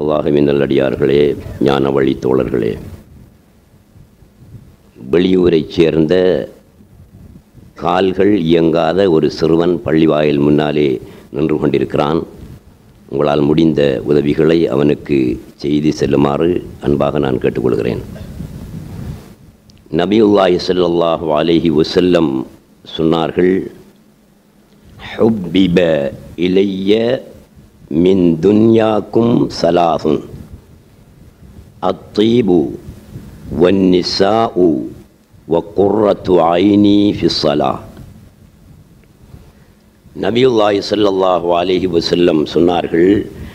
அல்லாஹுவின் நல்லடியார்களே ஞான வழி தோழர்களே வெளியூரைச் சேர்ந்த கால்கள் இயங்காத ஒரு சிறுவன் பள்ளிவாயில் முன்னாலே நின்று கொண்டிருக்கிறான் உங்களால் முடிந்த உதவிகளை அவனுக்கு செய்தி செல்லுமாறு அன்பாக நான் கேட்டுக்கொள்கிறேன் நபியுல்லாஹி ஸல்லல்லாஹு அலைஹி வஸல்லம் சொன்னார்கள் ஹுப்பிப இலைய மின் துன்யாக்கும் சலாஹுன் அத்தீபு வன்னிசாஉ வக்குர்ரத்து ஐனி ஃபிஸ்ஸலா நபியுல்லாஹி ஸல்லல்லாஹு அலைஹி வஸல்லம் சொன்னார்கள்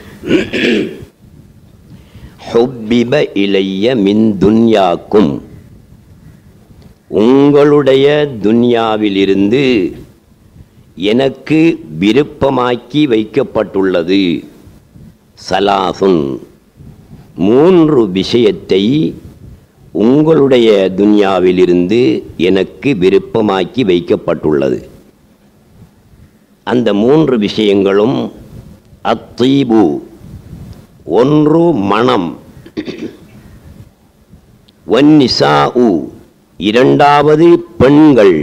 ஹுப்பிப இலைய மின் துன்யாக்கும் உங்களுடைய துன்யாவிலிருந்து எனக்கு விருப்பமாக்கி வைக்கப்பட்டுள்ளது சலாசுன் மூன்று விஷயத்தை உங்களுடைய துன்யாவிலிருந்து எனக்கு விருப்பமாக்கி வைக்கப்பட்டுள்ளது அந்த மூன்று விஷயங்களும் அத்தீபு ஒன்று மனம் வன்னிசாஉ இரண்டாவது பெண்கள்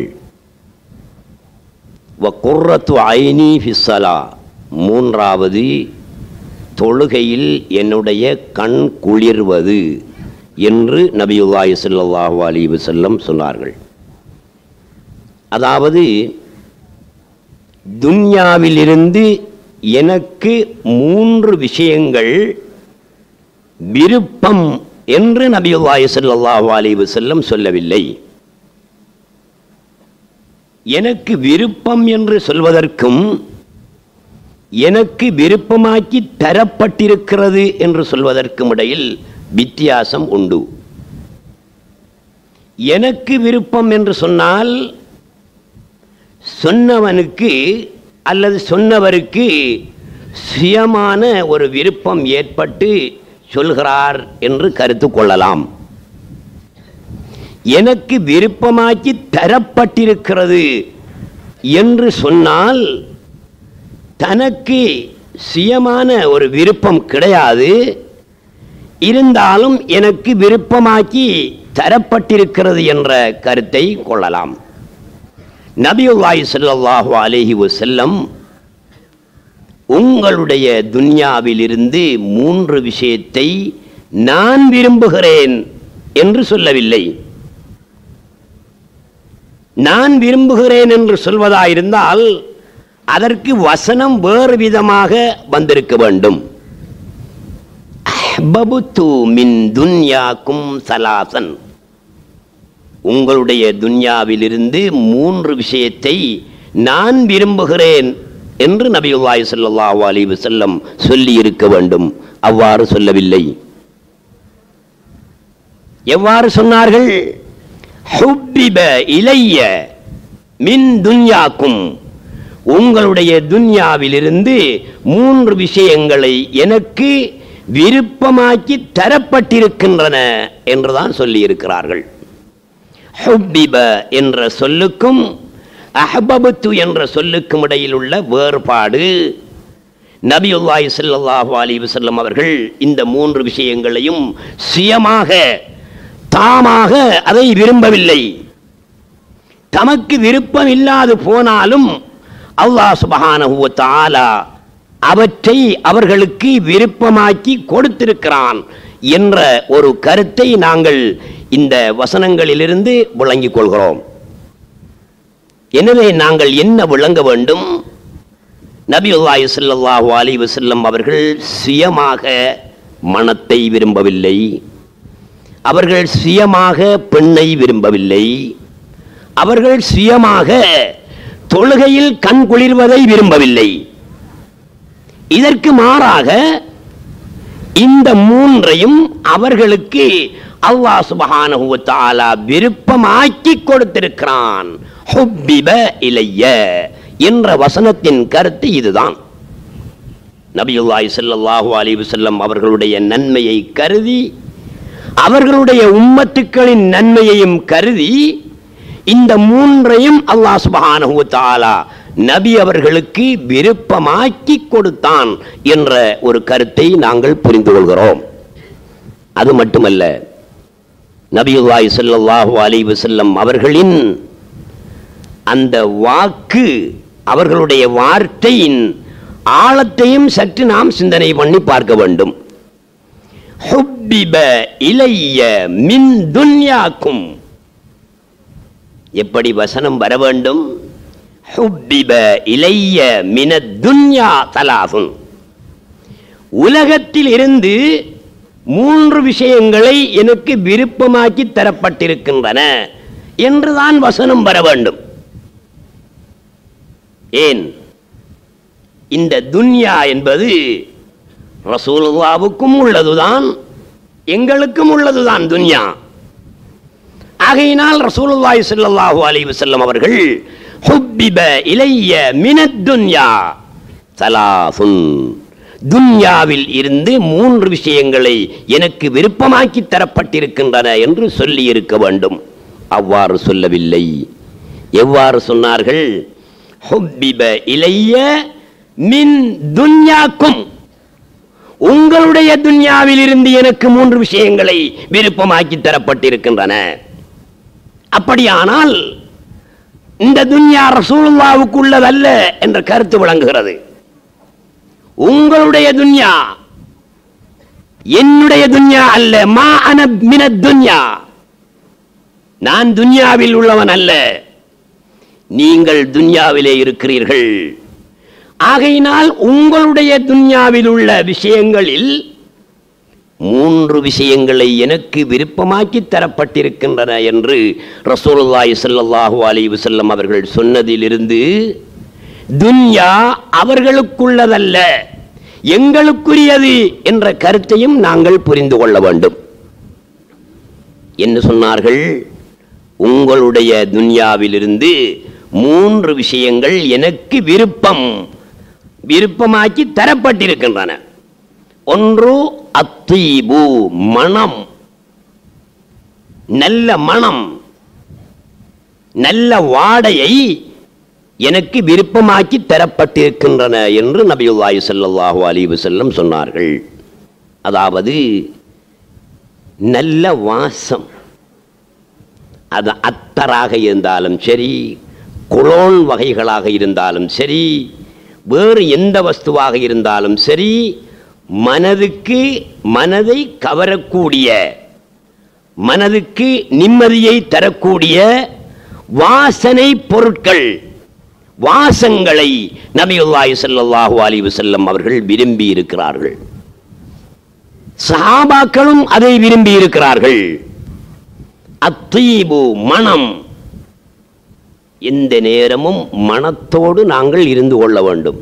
வக்குர்ரத்து ஐனி ஃபிஸ்ஸலா மூன்றாவது தொழுகையில் என்னுடைய கண் குளிர்வது என்று நபியுல்லாஹி ஸல்லல்லாஹு அலைஹி வஸல்லம் சொன்னார்கள் அதாவது துன்யாவிலிருந்து எனக்கு மூன்று விஷயங்கள் விருப்பம் என்று நபியுல்லாஹி ஸல்லல்லாஹு அலைஹி வஸல்லம் சொல்லவில்லை எனக்கு விருப்பம் என்று சொல்வதற்கும் எனக்கு விருப்பமாக்கி தரப்பட்டிருக்கிறது என்று சொல்வதற்கும் இடையில் வித்தியாசம் உண்டு எனக்கு விருப்பம் என்று சொன்னால் சொன்னவனுக்கு அல்லது சொன்னவருக்கு சுயமான ஒரு விருப்பம் ஏற்பட்டு சொல்கிறார் என்று கருத்து கொள்ளலாம் எனக்கு விருப்பமாக்கி தரப்பட்டிருக்கிறது என்று சொன்னால் தனக்கு சுயமான ஒரு விருப்பம் கிடையாது இருந்தாலும் எனக்கு விருப்பமாக்கி தரப்பட்டிருக்கிறது என்ற கருத்தை கொள்ளலாம் நபியுல்லாஹி ஸல்லல்லாஹு அலைஹி வஸல்லம் உங்களுடைய துன்யாவிலிருந்து மூன்று விஷயத்தை நான் விரும்புகிறேன் என்று சொல்லவில்லை நான் விரும்புகிறேன் என்று சொல்வதாயிருந்தால் அதற்கு வசனம் வேறு விதமாக வந்திருக்க வேண்டும் அஹ்பபுத்து மின் துன்யாக்கும் சலாசன் உங்களுடைய துன்யாவிலிருந்து மூன்று விஷயத்தை நான் விரும்புகிறேன் என்று நபியுல்லாஹி ஸல்லல்லாஹு அலைஹி வஸல்லம் சொல்லி இருக்க வேண்டும் அவ்வாறு சொல்லவில்லை எவ்வாறு சொன்னார்கள் ஹுப்பிப இலைய மின் துன்யாக்கும் உங்களுடைய துன்யாவிலிருந்து மூன்று விஷயங்களை எனக்கு விருப்பமாக்கி தரப்பட்டிருக்கின்றன என்றுதான் சொல்லியிருக்கிறார்கள் ஹுப்பிப என்ற சொல்லுக்கும் அஹபபத்து என்ற சொல்லுக்கும் இடையில் உள்ள வேறுபாடு நபியுல்லாஹி ஸல்லல்லாஹு அலைஹி வஸல்லம் அவர்கள் இந்த மூன்று விஷயங்களையும் சுயமாக தாமாக அதை விரும்பவில்லை தமக்கு விருப்பம் இல்லாது போனாலும் அல்லாஹ் சுபஹானஹு வ தஆலா அவற்றை அவர்களுக்கு விருப்பமாக்கி கொடுத்திருக்கிறான் என்ற ஒரு கருத்தை நாங்கள் இந்த வசனங்களிலிருந்து விளங்கிக் கொள்கிறோம் எனவே நாங்கள் என்ன விளங்க வேண்டும் நபியுல்லாஹி ஸல்லல்லாஹு அலைஹி வஸல்லம் அவர்கள் சுயமாக மனத்தை விரும்பவில்லை அவர்கள் சுயமாக பெண்ணை விரும்பவில்லை அவர்கள் சுயமாக தொழுகையில் கண் குளிர்வதை விரும்பவில்லை இதற்கு மாறாக இந்த மூன்றையும் அவர்களுக்கு அல்லாஹ் சுபஹானஹு வ தஆலா விருப்பமாக்கி கொடுத்திருக்கிறான் ஹுப்பிப இலைய என்ற வசனத்தின் கருத்து இதுதான் நபியுல்லாஹி ஸல்லல்லாஹு அலைஹி வஸல்லம் அவர்களுடைய நன்மையை கருதி அவர்களுடைய உம்மத்துக்களின் நன்மையையும் கருதி இந்த மூன்றையும் அல்லாஹ் சுபஹானஹு வ தஆலா நபி அவர்களுக்கு விருப்பமாக்கி கொடுத்தான் என்ற ஒரு கருத்தை நாங்கள் புரிந்து கொள்கிறோம் அது மட்டுமல்ல நபியுல்லாஹி ஸல்லல்லாஹு அலைஹி வஸல்லம் அவர்களின் அந்த வாக்கு அவர்களுடைய வார்த்தையின் ஆழத்தையும் சற்று நாம் சிந்தனை பண்ணி பார்க்க வேண்டும் ஹுப்பிப இலைய மின் துன்யாக்கும் எப்படி வசனம் வர வேண்டும் ஹுப்பிப இலைய மின துன்யா தலாசுன் உலகத்தில் இருந்து மூன்று விஷயங்களை எனக்கு விருப்பமாக்கி தரப்பட்டிருக்கின்றன என்றுதான் வசனம் வர வேண்டும் ஏன் இந்த துன்யா என்பது ரசூலுல்லாவுக்கும் உள்ளதுதான் எங்களுக்கும் உள்ளதுதான் துன்யா ஆகையினால் ரசூலுல்லாஹி ஸல்லல்லாஹு அலைஹி வஸல்லம் அவர்கள் ஹுப்பிப இலைய மினத் துன்யா சலாசுன் துன்யாவில் இருந்து மூன்று விஷயங்களை எனக்கு விருப்பமாக்கி தரப்பட்டிருக்கின்றன என்று சொல்லி இருக்க வேண்டும் அவ்வாறு சொல்லவில்லை எவ்வாறு சொன்னார்கள் ஹுப்பிப இலைய மின் துன்யாக்கும் உங்களுடைய துன்யாவில் இருந்து எனக்கு மூன்று விஷயங்களை விருப்பமாக்கி தரப்பட்டிருக்கின்றன அப்படியானால் இந்த துன்யா ரசூலுல்லாவுக்கு உள்ளதல்ல என்ற கருத்து விளங்குகிறது உங்களுடைய துன்யா என்னுடைய துன்யா அல்ல மா அன மின துன்யா நான் துன்யாவில் உள்ளவன் அல்ல நீங்கள் துன்யாவிலே இருக்கிறீர்கள் ஆகையினால் உங்களுடைய துன்யாவில் உள்ள விஷயங்களில் மூன்று விஷயங்களை எனக்கு விருப்பமாக்கி தரப்பட்டிருக்கின்றன என்று ரசூலுல்லாஹி ஸல்லல்லாஹு அலைஹி வஸல்லம் அவர்கள் சொன்னதிலிருந்து துன்யா அவர்களுக்குள்ளதல்ல எங்களுக்குரியது என்ற கருத்தையும் நாங்கள் புரிந்து கொள்ள வேண்டும் என்ன சொன்னார்கள் உங்களுடைய துன்யாவிலிருந்து மூன்று விஷயங்கள் எனக்கு விருப்பம் விருப்பமாக்கி தரப்பட்டிருக்கின்றன ஒன்று அத்தீபு மனம் நல்ல மனம் நல்ல வாடையை எனக்கு விருப்பமாக்கி தரப்பட்டிருக்கின்றன என்று நபியுல்லாஹி ஸல்லல்லாஹு அலைஹி வஸல்லம் சொன்னார்கள் அதாவது நல்ல வாசம் அது அத்தராக இருந்தாலும் சரி குளோன் வகைகளாக இருந்தாலும் சரி வேறு எந்த வஸ்துவாக இருந்தாலும் சரி மனதுக்கு மனதை கவரக்கூடிய மனதுக்கு நிம்மதியை தரக்கூடிய வாசனை பொருட்கள் வாசங்களை நபியுல்லாஹி ஸல்லல்லாஹு அலைஹி வஸல்லம் அவர்கள் விரும்பி இருக்கிறார்கள் சஹாபாக்களும் அதை விரும்பி இருக்கிறார்கள் அத்தீபு மனம் எந்த நேரமும் மனத்தோடு நாங்கள் இருந்து கொள்ள வேண்டும்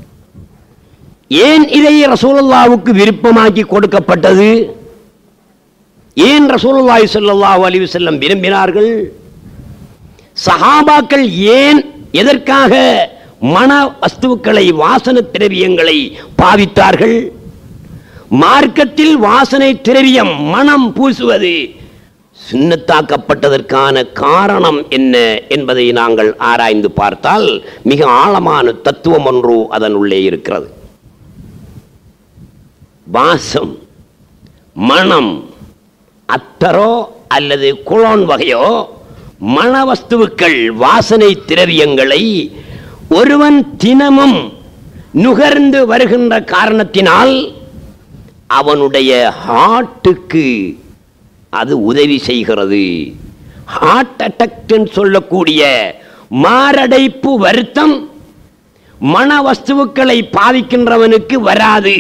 ஏன் இதை ரசூலுல்லாவுக்கு விருப்பமாக்கி கொடுக்கப்பட்டது ஏன் ரசூலுல்லாஹி ஸல்லல்லாஹு அலைஹி வஸல்லம் விரும்பினார்கள் சஹாபாக்கள் ஏன் எதற்காக மன வஸ்துக்களை வாசன திரவியங்களை பாவித்தார்கள் மார்க்கத்தில் வாசனை திரவியம் மனம் பூசுவது சுண்ணத்தாக்கப்பட்டதற்கான காரணம் என்ன என்பதை நாங்கள் ஆராய்ந்து பார்த்தால் மிக ஆழமான தத்துவம் ஒன்று அதன் உள்ளே இருக்கிறது வாசம் மனம் அத்தரோ அல்லது குளோன் வகையோ மணவஸ்துவுக்கள் வாசனை திரவியங்களை ஒருவன் தினமும் நுகர்ந்து வருகின்ற காரணத்தினால் அவனுடைய ஹார்ட்டுக்கு அது உதவி செய்கிறது ஹார்ட் அட்டாக்னு சொல்லக்கூடிய மாரடைப்பு வருத்தம் மன வஸ்துவுக்களை பாதிக்கின்றவனுக்கு வராது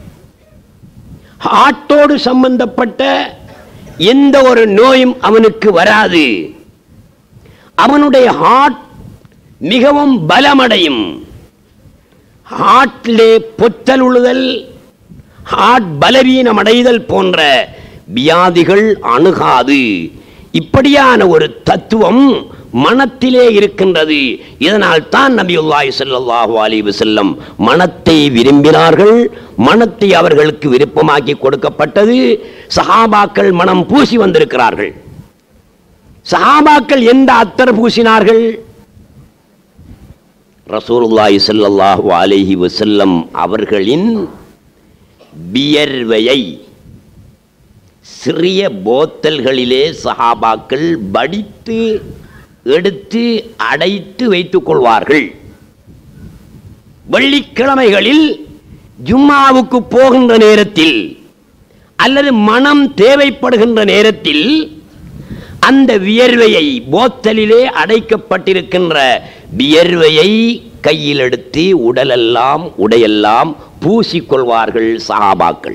ஹார்ட்டோடு சம்பந்தப்பட்ட எந்த ஒரு நோயும் அவனுக்கு வராது அவனுடைய ஹார்ட் மிகவும் பலமடையும் ஹார்ட்டிலே பொத்தல் உழுதல் ஹார்ட் பலவீனம் அடைதல் போன்ற வியாதிகள் அணுகாது இப்படியான ஒரு தத்துவம் மனத்திலே இருக்கின்றது இதனால் தான் நபியுல்லாஹி ஸல்லல்லாஹு அலைஹி வஸல்லம் மனத்தை விரும்பினார்கள் மனத்தை அவர்களுக்கு விருப்பமாக்கி கொடுக்கப்பட்டது சஹாபாக்கள் மனம் பூசி வந்திருக்கிறார்கள் சஹாபாக்கள் எந்த அத்தர் பூசினார்கள் ரசூலுல்லாஹி ஸல்லல்லாஹு அலைஹி வஸல்லம் அவர்களின் வியர்வையை சிறிய போத்தல்களிலே சஹாபாக்கள் வடித்து எடுத்து அடைத்து வைத்துக் கொள்வார்கள் வெள்ளிக்கிழமைகளில் ஜும்மாவுக்கு போகின்ற நேரத்தில் அல்லது மனம் தேவைப்படுகின்ற நேரத்தில் அந்த வியர்வையை போத்தலிலே அடைக்கப்பட்டிருக்கின்ற வியர்வையை கையில் எடுத்து உடலெல்லாம் உடையெல்லாம் பூசிக்கொள்வார்கள் சஹாபாக்கள்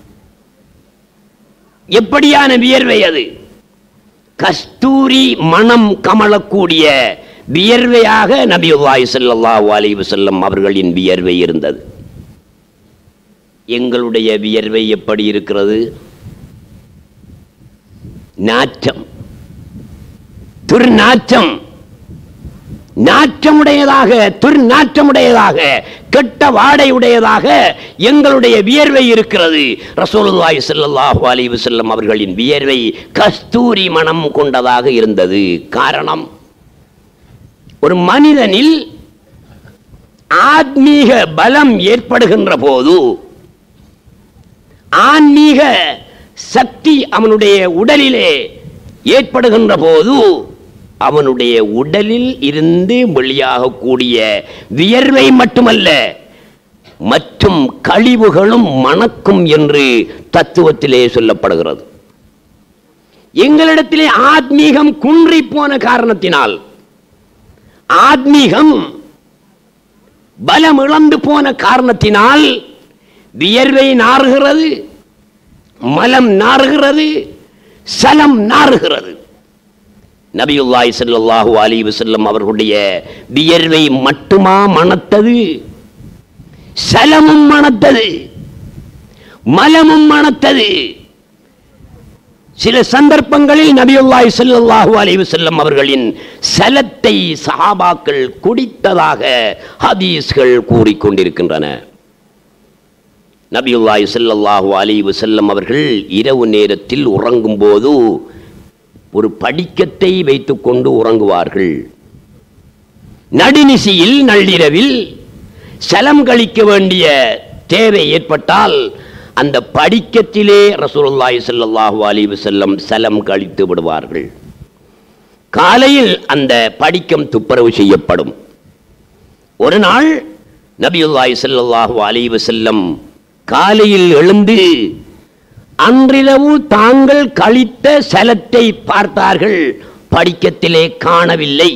எப்படியான வியர்வை அது கஸ்தூரி மனம் கமலக்கூடிய வியர்வையாக நபியுல்லாஹி ஸல்லல்லாஹு அலைஹி வஸல்லம் அவர்களின் வியர்வை இருந்தது எங்களுடைய வியர்வை எப்படி இருக்கிறது நாற்றம் துர்நாற்றம் நாற்றமுடையதாக துர்நாற்றமுடையதாக கெட்ட வாடையுடையதாக எங்களுடைய வியர்வை இருக்கிறது ரசூலுல்லாஹி ஸல்லல்லாஹு அலைஹி வஸல்லம் அவர்களின் வியர்வை கஸ்தூரி மனம் கொண்டதாக இருந்தது காரணம் ஒரு மனிதனில் ஆத்மீக பலம் ஏற்படுகின்ற போது ஆன்மீக சக்தி அவனுடைய உடலிலே ஏற்படுகின்ற போது அவனுடைய உடலில் இருந்து வெளியாகக்கூடிய வியர்வை மட்டுமல்ல மற்றும் கழிவுகளும் மணக்கும் என்று தத்துவத்திலே சொல்லப்படுகிறது எங்களிடத்திலே ஆத்மீகம் குன்றி போன காரணத்தினால் ஆத்மீகம் பலம் இழந்து போன காரணத்தினால் வியர்வை நாறுகிறது மலம் நாறுகிறது சலம் நாறுகிறது நபியுல்லாஹி ஸல்லல்லாஹு அலைஹி வஸல்லம் அவர்களுடைய வியர்வை மட்டுமா மணத்தது சலமும் மணத்தது மலமும் மணத்தது சில சந்தர்ப்பங்களில் நபியுல்லாஹி ஸல்லல்லாஹு அலைஹி வஸல்லம் அவர்களின் சலத்தை சஹாபாக்கள் குடித்ததாக ஹதீஸ்கள் கூறிக்கொண்டிருக்கின்றன நபியுல்லாஹி ஸல்லல்லாஹு அலைஹி வஸல்லம் அவர்கள் இரவு நேரத்தில் உறங்கும் போது ஒரு படிக்கத்தை வைத்துக்கொண்டு உறங்குவார்கள் நடுநிசியில் நள்ளிரவில் சலம் கழிக்க வேண்டிய தேவை ஏற்பட்டால் அந்த படிக்கத்திலே ரசூலுல்லாஹி ஸல்லல்லாஹு அலைஹி வஸல்லம் சலம் கழித்து விடுவார்கள் காலையில் அந்த படிக்கம் துப்புரவு செய்யப்படும் ஒரு நாள் நபியுல்லாஹி ஸல்லல்லாஹு அலைஹி வஸல்லம் காலையில் எழுந்து அன்றிரவு தாங்கள் கழித்த சலத்தை பார்த்தார்கள் படிக்கத்திலே காணவில்லை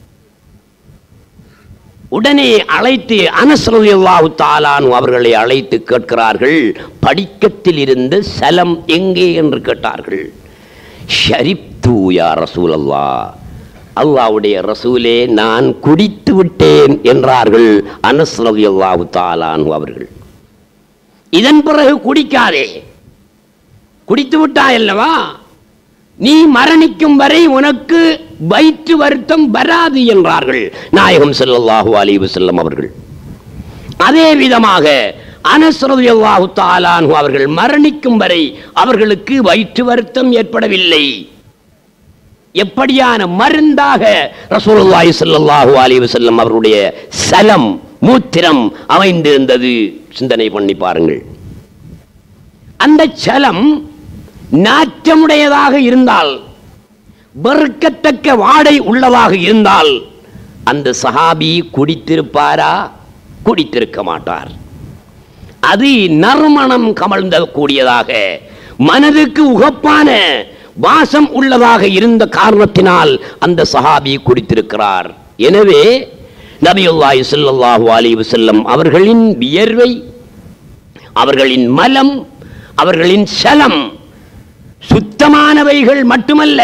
உடனே அழைத்து அனசரதியல்லாஹு தாலானு அவர்களை அழைத்து கேட்கிறார்கள் படிக்கத்தில் இருந்த சலம் எங்கே என்று கேட்டார்கள் ஷரிப்து யா ரசூலல்லா அல்லாவுடைய ரசூலே நான் குடித்து விட்டேன் என்றார்கள் அனஸ்ரதியல்லாஹு தாலானு அவர்கள் இதன் பிறகு குடிக்காதே குடித்து விட்டாய் அல்லவா நீ மரணிக்கும் வரை உனக்கு வயிற்று வருத்தம் வராது என்றார்கள் நாயகம் ஸல்லல்லாஹு அலைஹி வஸல்லம் அவர்கள் அதே விதமாக அனஸ்ரதியல்லாஹு தாலானு அவர்கள் மரணிக்கும் வரை அவர்களுக்கு வயிற்று வருத்தம் ஏற்படவில்லை எப்படியான மருந்தாக ரசூலுல்லாஹி ஸல்லல்லாஹு அலைஹி வஸல்லம் அவருடைய சலம் மூத்திரம் அமைந்திருந்தது சிந்தனை பண்ணி பாருங்கள் அந்த சலம் நாற்றமுடையதாக இருந்தால் வெறுக்கத்தக்க வாடை உள்ளதாக இருந்தால் அந்த சஹாபி குடித்திருப்பாரா குடித்திருக்க மாட்டார் அது நறுமணம் கமழ்ந்த கூடியதாக மனதுக்கு உகப்பான வாசம் உள்ளதாக இருந்த காரணத்தினால் அந்த சஹாபி குடித்திருக்கிறார் எனவே நபியுல்லாஹி ஸல்லல்லாஹு அலைஹி வஸல்லம் அவர்களின் வியர்வை அவர்களின் மலம் அவர்களின் சலம் சுத்தமானவைகள் மட்டுமல்ல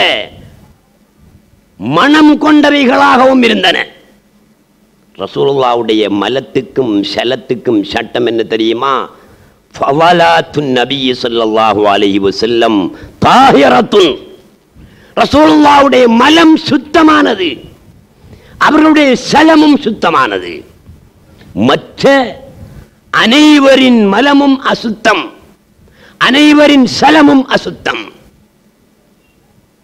மனம் கொண்டவைகளாகவும் இருந்தன ரசூலுல்லாவுடைய மலத்துக்கும் சலத்துக்கும் சட்டம் என்ன தெரியுமா ஃபவலாத்துன் நபி ஸல்லல்லாஹு அலைஹி வஸல்லம் தாஹிரத்துன் ரசூலுல்லாவுடைய மலம் சுத்தமானது அவர்களுடைய சலமும் சுத்தமானது மற்ற அனைவரின் மலமும் அசுத்தம் அனைவரின் சலமும் அசுத்தம்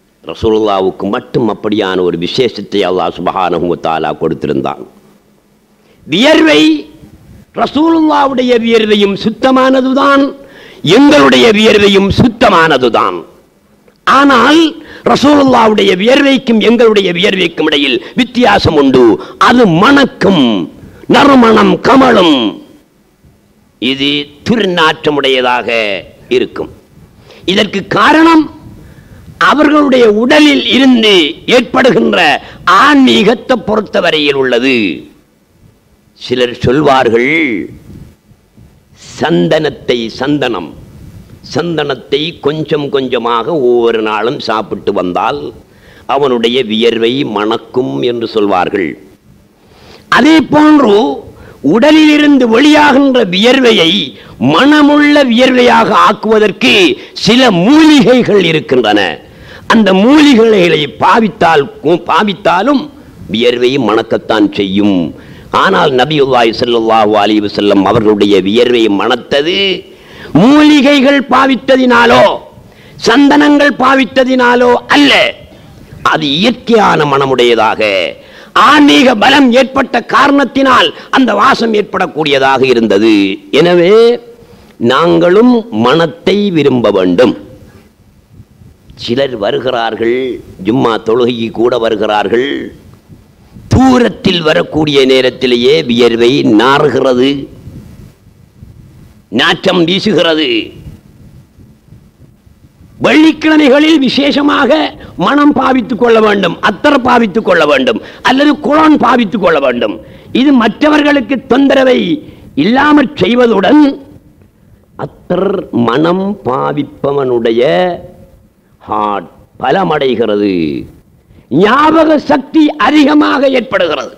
ரசூலுல்லாவுக்கு மட்டும் அப்படியான ஒரு விசேஷத்தை அல்லாஹ் சுபஹானஹு வ தஆலா கொடுத்திருந்தான் வியர்வை ரசூலுல்லாவுடைய வியர்வையும் சுத்தமானதுதான் எங்களுடைய வியர்வையும் சுத்தமானதுதான் ஆனால் ரசூலுல்லாவுடைய வியர்வைக்கும் எங்களுடைய வியர்வைக்கும் இடையில் வித்தியாசம் உண்டு அது மணக்கும் நறுமணம் கமலும் இது துர்நாற்றமுடையதாக இருக்கும் இதற்கு காரணம் அவர்களுடைய உடலில் இருந்து ஏற்படுகின்ற ஆன்மீகத்தை பொறுத்தவரையில் உள்ளது சிலர் சொல்வார்கள் சந்தனத்தை சந்தனம் சந்தனத்தை கொஞ்சம் கொஞ்சமாக ஒவ்வொரு நாளும் சாப்பிட்டு வந்தால் அவனுடைய வியர்வை மணக்கும் என்று சொல்வார்கள் அதே போன்று உடலிலிருந்து வெளியாகின்ற வியர்வையை மனமுள்ள வியர்வையாக ஆக்குவதற்கு சில மூலிகைகள் இருக்கின்றன அந்த மூலிகைகளை பாவித்தால் பாவித்தாலும் வியர்வை மணக்கத்தான் செய்யும் ஆனால் நபியுல்லாஹி ஸல்லல்லாஹு அலைஹி வஸல்லம் அவர்களுடைய வியர்வை மணத்தது மூலிகைகள் பாவித்ததினாலோ சந்தனங்கள் பாவித்ததினாலோ அல்ல அது இயற்கையான மனமுடையதாக ஆன்மீக பலம் ஏற்பட்ட காரணத்தினால் அந்த வாசம் ஏற்படக்கூடியதாக இருந்தது எனவே நாங்களும் மனத்தை விரும்ப வேண்டும் சிலர் வருகிறார்கள் ஜும்மா தொழுகைக்கு கூட வருகிறார்கள் தூரத்தில் வரக்கூடிய நேரத்திலேயே வியர்வை நாறுகிறது நாற்றம் வீசுகிறது வெள்ளிக்கிழமைகளில் விசேஷமாக மனம் பாவித்துக் கொள்ள வேண்டும் அத்தர் பாவித்துக் கொள்ள வேண்டும் அல்லது குளோன் பாவித்துக் கொள்ள வேண்டும் இது மற்றவர்களுக்கு தொந்தரவை இல்லாமல் செய்வதுடன் அத்தர் மனம் பாவிப்பவனுடைய ஹார்ட் பலமடைகிறது ஞாபக சக்தி அதிகமாக ஏற்படுகிறது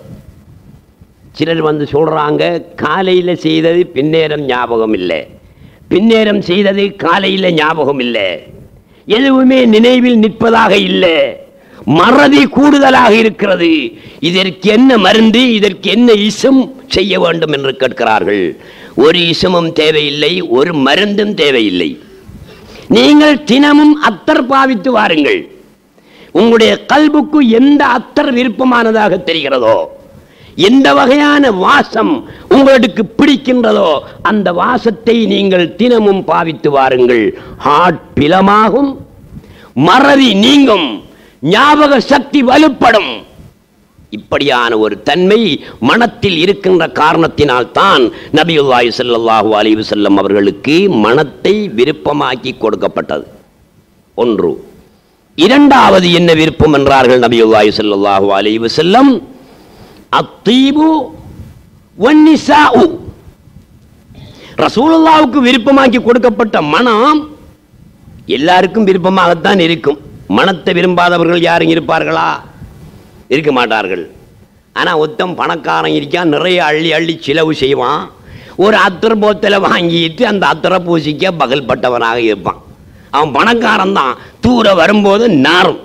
சிலர் வந்து சொல்றாங்க காலையில் செய்தது பின்னேரம் ஞாபகம் இல்லை பின்னேரம் செய்தது காலையில் ஞாபகம் இல்லை எதுவுமே நினைவில் நிற்பதாக இல்லை மறதி கூடுதலாக இருக்கிறது இதற்கு என்ன மருந்து இதற்கு என்ன இசம் செய்ய வேண்டும் என்று கேட்கிறார்கள் ஒரு இசமும் தேவையில்லை ஒரு மருந்தும் தேவையில்லை நீங்கள் தினமும் அத்தர் பாவித்து வாருங்கள் உங்களுடைய கல்புக்கு எந்த அத்தர் விருப்பமானதாக தெரிகிறதோ எந்த வகையான வாசம் உங்களுக்கு பிடிக்கின்றதோ அந்த வாசத்தை நீங்கள் தினமும் பாவித்து வாருங்கள் ஹார்ட் பிலமாகும் மறதி நீங்கும் ஞாபக சக்தி வலுப்படும் இப்படியான ஒரு தன்மை மனத்தில் இருக்கின்ற காரணத்தினால் தான் நபியுல்லாஹி ஸல்லல்லாஹு அலைஹி வஸல்லம் அவர்களுக்கு மனத்தை விருப்பமாக்கி கொடுக்கப்பட்டது ஒன்று இரண்டாவது என்ன விருப்பம் என்றார்கள் நபியுல்லாஹி ஸல்லல்லாஹு அலைஹி வஸல்லம் அத்தீபு வன்னிசாஉ ரசூலுல்லாவுக்கு விருப்பமாக்கி கொடுக்கப்பட்ட மனம் எல்லாருக்கும் விருப்பமாகத்தான் இருக்கும் மனத்தை விரும்பாதவர்கள் யாரும் இருப்பார்களா இருக்க மாட்டார்கள் ஆனால் ஒத்தம் பணக்காரன் இருக்கான் நிறைய அள்ளி அள்ளி செலவு செய்வான் ஒரு அத்தர் போத்தலை வாங்கிட்டு அந்த அத்தரை பூசிக்க பகல்பட்டவனாக இருப்பான் அவன் பணக்காரன் தான் தூர வரும்போது நாரும்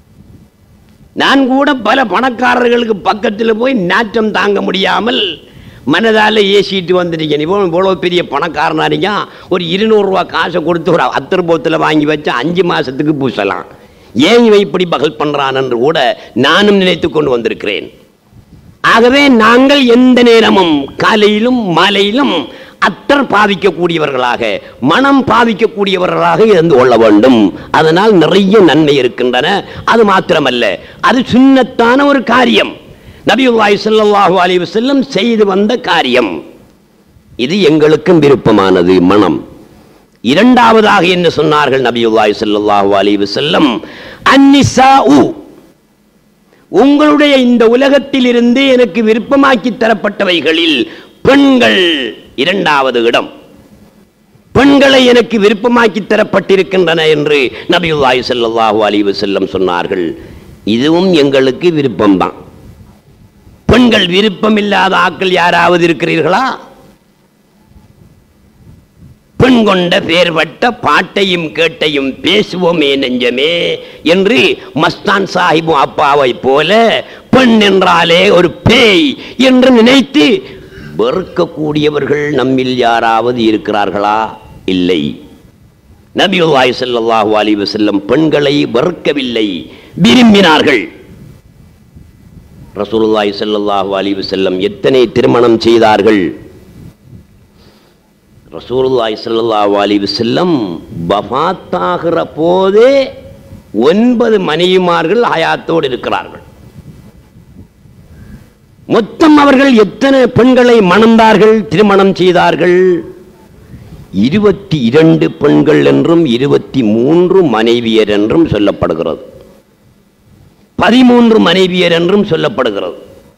நான் கூட பல பணக்காரர்களுக்கு பக்கத்தில் போய் நாற்றம் தாங்க முடியாமல் மனதால் ஏசிட்டு வந்துருக்கேன் இவ்வளோ இவ்வளோ பெரிய பணக்காரனா இருக்கான் ஒரு இருநூறுவா காசை கொடுத்து ஒரு அத்தர் போத்தில் வாங்கி வச்சா அஞ்சு மாதத்துக்கு பூசலாம் ஏன் இவன் இப்படி பகல் பண்ணுறான் என்று கூட நானும் நினைத்து கொண்டு வந்திருக்கிறேன் ஆகவே நாங்கள் எந்த நேரமும் காலையிலும் மாலையிலும் அத்தர் பாவிக்கக்கூடியவர்களாக மனம் பாவிக்கக்கூடியவர்களாக இருந்து கொள்ள வேண்டும் அதனால் நிறைய நன்மை இருக்கின்றன அது மாத்திரமல்ல அது சுண்ணத்தான ஒரு காரியம் நபியுல்லாஹி ஸல்லல்லாஹு அலைஹி வஸல்லம் செய்து வந்த காரியம் இது எங்களுக்கும் விருப்பமானது மனம் இரண்டாவதாக என்ன சொன்னார்கள் நபியுல்லாஹி ஸல்லல்லாஹு அலைஹி வஸல்லம் அன்னிசாஉ உங்களுடைய இந்த உலகத்தில் இருந்து எனக்கு விருப்பமாக்கி தரப்பட்டவைகளில் பெண்கள் இரண்டாவது இடம் பெண்களை எனக்கு விருப்பமாக்கி தரப்பட்டிருக்கின்றன என்று நபியுல்லாஹி ஸல்லல்லாஹு அலைஹி வஸல்லம் சொன்னார்கள் இதுவும் எங்களுக்கு விருப்பம்தான் பெண்கள் விருப்பம் இல்லாத ஆட்கள் யாராவது இருக்கிறீர்களா பெண் கொண்ட பேர்பட்ட பாட்டையும் கேட்டையும் பேசுவோமே நெஞ்சமே என்று மஸ்தான் சாஹிபும் அப்பாவை போல பெண் என்றாலே ஒரு பேய் என்று நினைத்து வெறுக்கக்கூடியவர்கள் நம்மில் யாராவது இருக்கிறார்களா இல்லை நபியுல்லாஹி ஸல்லல்லாஹு அலைஹி வஸல்லம் பெண்களை வெறுக்கவில்லை விரும்பினார்கள் ரசூலுல்லாஹி ஸல்லல்லாஹு அலைஹி வஸல்லம் எத்தனை திருமணம் செய்தார்கள் ரசூலுல்லாஹி ஸல்லல்லாஹு அலைஹி வஸல்லம் வஃபாத்தாகிற போதே ஒன்பது மனைவிமார்கள் ஹயாத்தோடு இருக்கிறார்கள் மொத்தம் அவர்கள் எத்தனை பெண்களை மணந்தார்கள் திருமணம் செய்தார்கள் இருபத்தி இரண்டு பெண்கள் என்றும் இருபத்தி மூன்று மனைவியர் என்றும் சொல்லப்படுகிறது பதிமூன்று மனைவியர் என்றும் சொல்லப்படுகிறது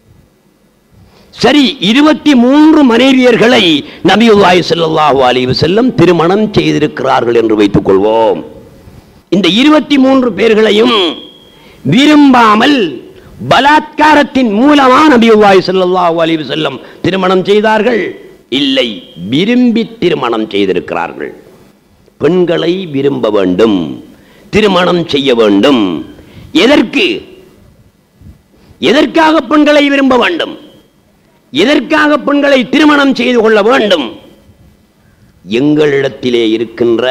சரி இருபத்தி மூன்று மனைவியர்களை நபியுல்லாஹி ஸல்லல்லாஹு அலைஹி வஸல்லம் திருமணம் செய்திருக்கிறார்கள் என்று வைத்துக் கொள்வோம் இந்த இருபத்தி மூன்று பேர்களையும் விரும்பாமல் பலாத்காரத்தின் மூலமா நபியுல்லாஹி ஸல்லல்லாஹு அலைஹி வஸல்லம் திருமணம் செய்தார்கள் இல்லை விரும்பி திருமணம் செய்திருக்கிறார்கள் பெண்களை விரும்ப வேண்டும் திருமணம் செய்ய வேண்டும் எதற்கு எதற்காக பெண்களை விரும்ப வேண்டும் எதற்காக பெண்களை திருமணம் செய்து கொள்ள வேண்டும் எங்களிடத்திலே இருக்கின்ற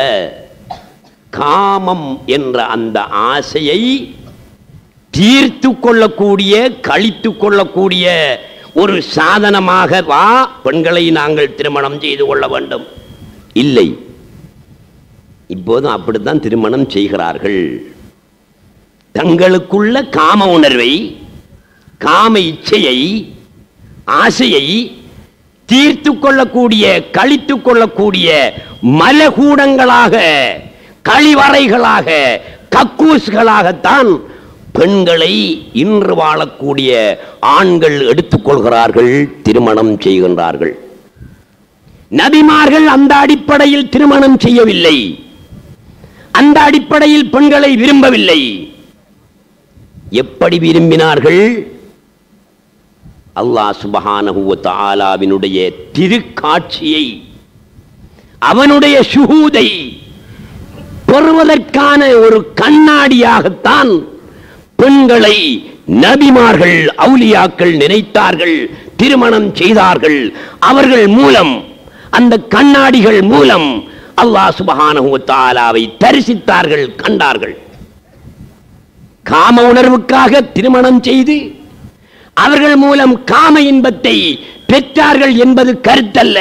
காமம் என்ற அந்த ஆசையை தீர்த்து கொள்ளக்கூடிய கழித்து கொள்ளக்கூடிய ஒரு சாதனமாக வா பெண்களை நாங்கள் திருமணம் செய்து கொள்ள வேண்டும் இல்லை இப்போதும் அப்படித்தான் திருமணம் செய்கிறார்கள் தங்களுக்குள்ள காம உணர்வை காம இச்சையை ஆசையை தீர்த்து கொள்ளக்கூடிய கழித்து கொள்ளக்கூடிய மலகூடங்களாக கழிவறைகளாக கக்கூஸ்களாகத்தான் பெண்களை இன்று வாழக்கூடிய ஆண்கள் எடுத்துக்கொள்கிறார்கள் திருமணம் செய்கின்றார்கள் நபிமார்கள் அந்த அடிப்படையில் திருமணம் செய்யவில்லை அந்த அடிப்படையில் பெண்களை விரும்பவில்லை எப்படி விரும்பினார்கள் அல்லாஹ் சுபஹானஹு வ தஆலாவினுடைய திருக்காட்சியை அவனுடைய ஷுஹூதை பெறுவதற்கான ஒரு கண்ணாடியாகத்தான் பெண்களை நபிமார்கள் அவுலியாக்கள் நினைத்தார்கள் திருமணம் செய்தார்கள் அவர்கள் மூலம் அந்த கண்ணாடிகள் மூலம் அல்லாஹ் சுபஹானஹு வ தஆலாவை தரிசித்தார்கள் கண்டார்கள் காம உணர்வுக்காக திருமணம் செய்து அவர்கள் மூலம் காம இன்பத்தை பெற்றார்கள் என்பது கருத்தல்ல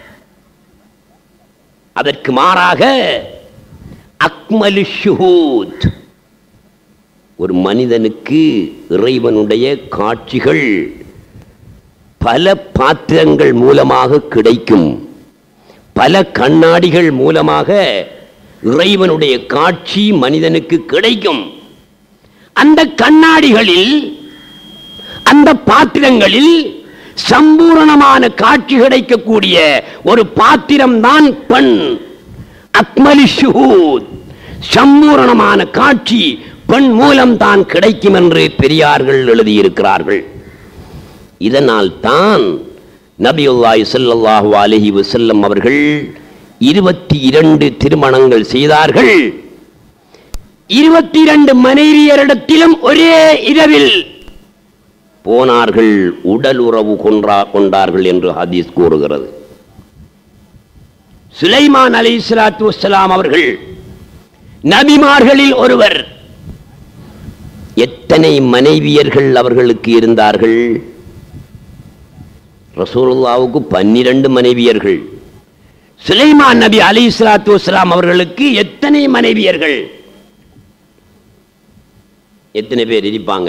அதற்கு மாறாக அக்மலு ஷுஹூத் ஒரு மனிதனுக்கு இறைவனுடைய காட்சிகள் பல பாத்திரங்கள் மூலமாக கிடைக்கும் பல கண்ணாடிகள் மூலமாக இறைவனுடைய காட்சி மனிதனுக்கு கிடைக்கும் அந்த கண்ணாடிகளில் அந்த பாத்திரங்களில் சம்பூரணமான காட்சி கிடைக்கக்கூடிய ஒரு பாத்திரம்தான் பெண் அக்மலி ஷுஹூத் சம்பூரணமான காட்சி பெண் மூலம் தான் கிடைக்கும் என்று பெரியார்கள் எழுதியிருக்கிறார்கள் இதனால் தான் நபியுல்லாஹி ஸல்லல்லாஹு அலைஹி வஸல்லம் அவர்கள் இருபத்தி இரண்டு திருமணங்கள் செய்தார்கள் இருபத்தி இரண்டு மனைவியரிடத்திலும் ஒரே இரவில் போனார்கள் உடல் உறவு கொன்றா கொண்டார்கள் என்று ஹதீஸ் கூறுகிறது சுலைமான் அலை சலாத்து வசலாம் அவர்கள் நபிமார்களில் ஒருவர் எத்தனை மனைவியர்கள் அவர்களுக்கு இருந்தார்கள் ரசூலுல்லாவுக்கு பன்னிரண்டு மனைவியர்கள் சுலைமான் நபி அலி சலாத்து வசலாம் அவர்களுக்கு எத்தனை மனைவியர்கள் எத்தனை பேர் இருப்பாங்க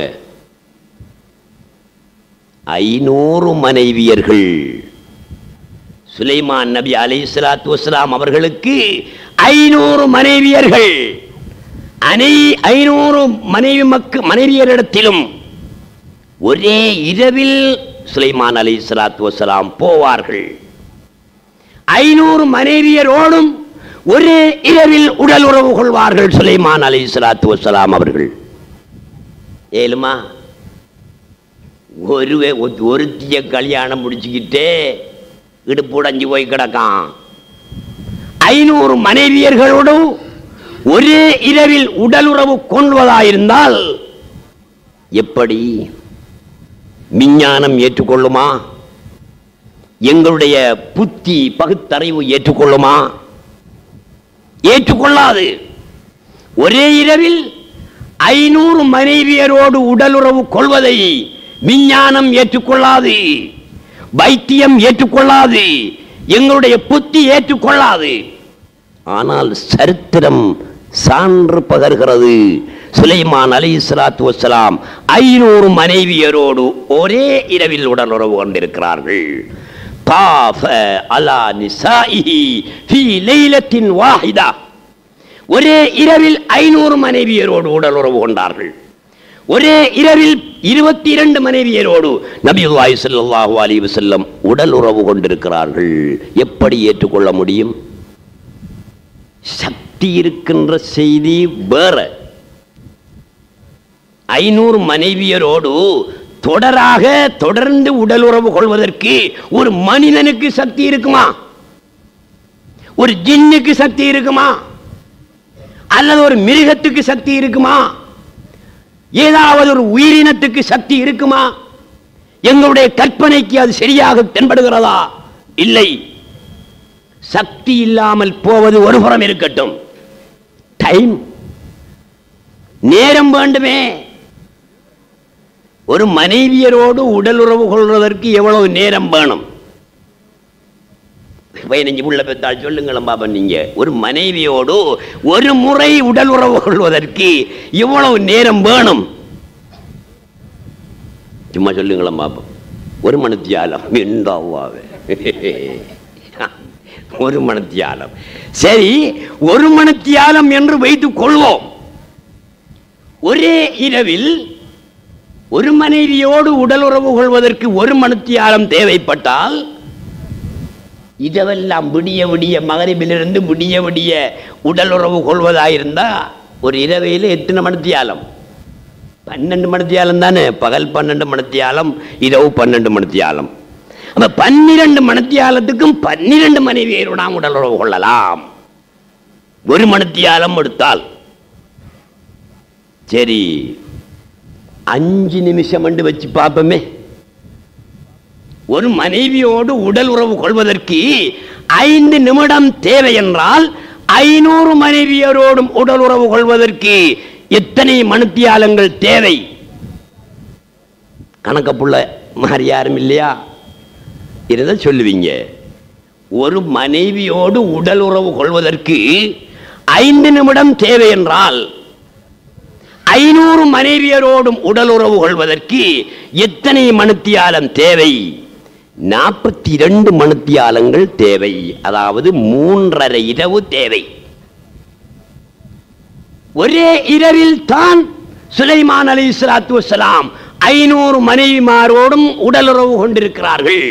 ஐநூறு மனைவியர்கள் சுலைமான் நபி அலி சலாத்து வஸ்லாம் அவர்களுக்கு ஐநூறு மனைவியர்கள் அனை ஐநூறு மனைவி மக்கு மனைவியரிடத்திலும் ஒரே இரவில் சுலைமான் அலி சலாத்து வஸ்லாம் போவார்கள் ஐநூறு மனைவியரோடும் ஒரே இரவில் உடல் உறவு கொள்வார்கள் சுலைமான் அலி சலாத்து வஸ்லாம் அவர்கள் ஏழுமா ஒரு ஒருத்திய கல்யாணம் முடிச்சுக்கிட்டே இடுப்பு உடைஞ்சு போய் கிடக்கான் ஐநூறு மனைவியர்களோடு ஒரே இரவில் உடலுறவு கொள்வதாயிருந்தால் எப்படி விஞ்ஞானம் ஏற்றுக்கொள்ளுமா எங்களுடைய புத்தி பகுத்தறிவு ஏற்றுக்கொள்ளுமா ஏற்றுக்கொள்ளாது ஒரே இரவில் ஐநூறு மனைவியரோடு உடலுறவு கொள்வதை விஞ்ஞானம் ஏற்றுக்கொள்ளாது வைத்தியம் ஏற்றுக்கொள்ளாது எங்களுடைய புத்தி ஏற்றுக்கொள்ளாது ஆனால் சரித்திரம் சான்று பகர்கிறது சுலைமான் அலி இஸ்லாத்து வசலாம் ஐநூறு மனைவியரோடு ஒரே இரவில் உடலுறவு கொண்டிருக்கிறார்கள் தாஃப அலா நிசாஇஹி ஃபீ லைலத்தின் வாஹிதா ஒரே இரவில் ஐநூறு மனைவியரோடு உடலுறவு கொண்டார்கள் ஒரே இரவில் இருபத்தி இரண்டு மனைவியரோடு நபியுல்லாஹி ஸல்லல்லாஹு அலைஹி வஸல்லம் உடல் உறவு கொண்டிருக்கிறார்கள் எப்படி ஏற்றுக்கொள்ள முடியும் சக்தி இருக்கின்ற செய்தி வேற ஐநூறு மனைவியரோடு தொடராக தொடர்ந்து உடல் உறவு கொள்வதற்கு ஒரு மனிதனுக்கு சக்தி இருக்குமா ஒரு ஜின்னுக்கு சக்தி இருக்குமா அல்லது ஒரு மிருகத்துக்கு சக்தி இருக்குமா ஏதாவது ஒரு உயிரினத்துக்கு சக்தி இருக்குமா எங்களுடைய கற்பனைக்கு அது சரியாக தென்படுகிறதா இல்லை சக்தி இல்லாமல் போவது ஒரு புறம் இருக்கட்டும் டைம் நேரம் வேண்டுமே ஒரு மனைவியரோடு உடல் உறவு கொள்வதற்கு எவ்வளவு நேரம் வேணும் பதினஞ்சு புள்ள பெத்தால் சொல்லுங்களேன் பாப்பா நீங்க ஒரு மனைவியோடு ஒரு முறை உடல் உறவு கொள்வதற்கு இவ்வளவு நேரம் வேணும் சும்மா சொல்லுங்களேன் பாப்போம் ஒரு மணித்தியாலம் என்றாவே ஒரு மணித்தியாலம் சரி ஒரு மணித்தியாலம் என்று வைத்துக் கொள்வோம் ஒரே இரவில் ஒரு மனைவியோடு உடல் உறவு கொள்வதற்கு ஒரு மணித்தியாலம் தேவைப்பட்டால் இதெல்லாம் விடிய விடிய மகரிபிலிருந்து விடிய விடிய உடல் உறவு கொள்வதாயிருந்தா ஒரு இரவையில் எத்தனை மணித்தியாலம் பன்னெண்டு மணித்தியாலம் தானே பகல் பன்னெண்டு மணித்தியாலம் இரவு பன்னெண்டு மணித்தியாலம் அப்ப பன்னிரண்டு மணித்தியாலத்துக்கும் பன்னிரண்டு மனைவியரோடு நாம் உடல் உறவு கொள்ளலாம் ஒரு மணித்தியாலம் எடுத்தால் சரி அஞ்சு நிமிஷம் என்று வச்சு பார்ப்போமே ஒரு மனைவியோடு உடல் உறவு கொள்வதற்கு ஐந்து நிமிடம் தேவை என்றால் ஐநூறு மனைவியரோடும் உடல் உறவு கொள்வதற்கு எத்தனை மணித்தியாலங்கள் தேவை கணக்கப்புள்ள மாதிரி யாரும் இல்லையா இருந்தா சொல்லுவீங்க ஒரு மனைவியோடு உடல் உறவு கொள்வதற்கு ஐந்து நிமிடம் தேவை என்றால் ஐநூறு மனைவியரோடும் உடல் உறவு கொள்வதற்கு எத்தனை மணித்தியாலம் தேவை நாற்பத்தி இரண்டு மணித்தியாலங்கள் தேவை அதாவது மூன்றரை இரவு தேவை ஒரே இரவில் தான் சுலைமான் அலி இஸ்லாத்து வசலாம் ஐநூறு மனைவிமாரோடும் உடலுறவு கொண்டிருக்கிறார்கள்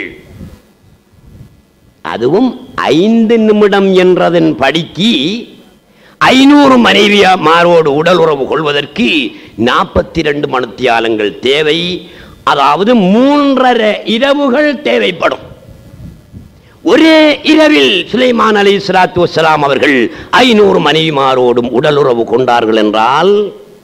அதுவும் ஐந்து நிமிடம் என்றதன் படிக்கு ஐநூறு மனைவியாரோடு உடல் உறவு கொள்வதற்கு நாற்பத்தி ரெண்டு மணித்தியாலங்கள் தேவை அதாவது மூன்றரை இரவுகள் தேவைப்படும் ஒரே இரவில் சுலைமான் அலி இஸ்லாத்து வசலாம் அவர்கள் ஐநூறு மனைவிமாரோடும் உடலுறவு கொண்டார்கள் என்றால்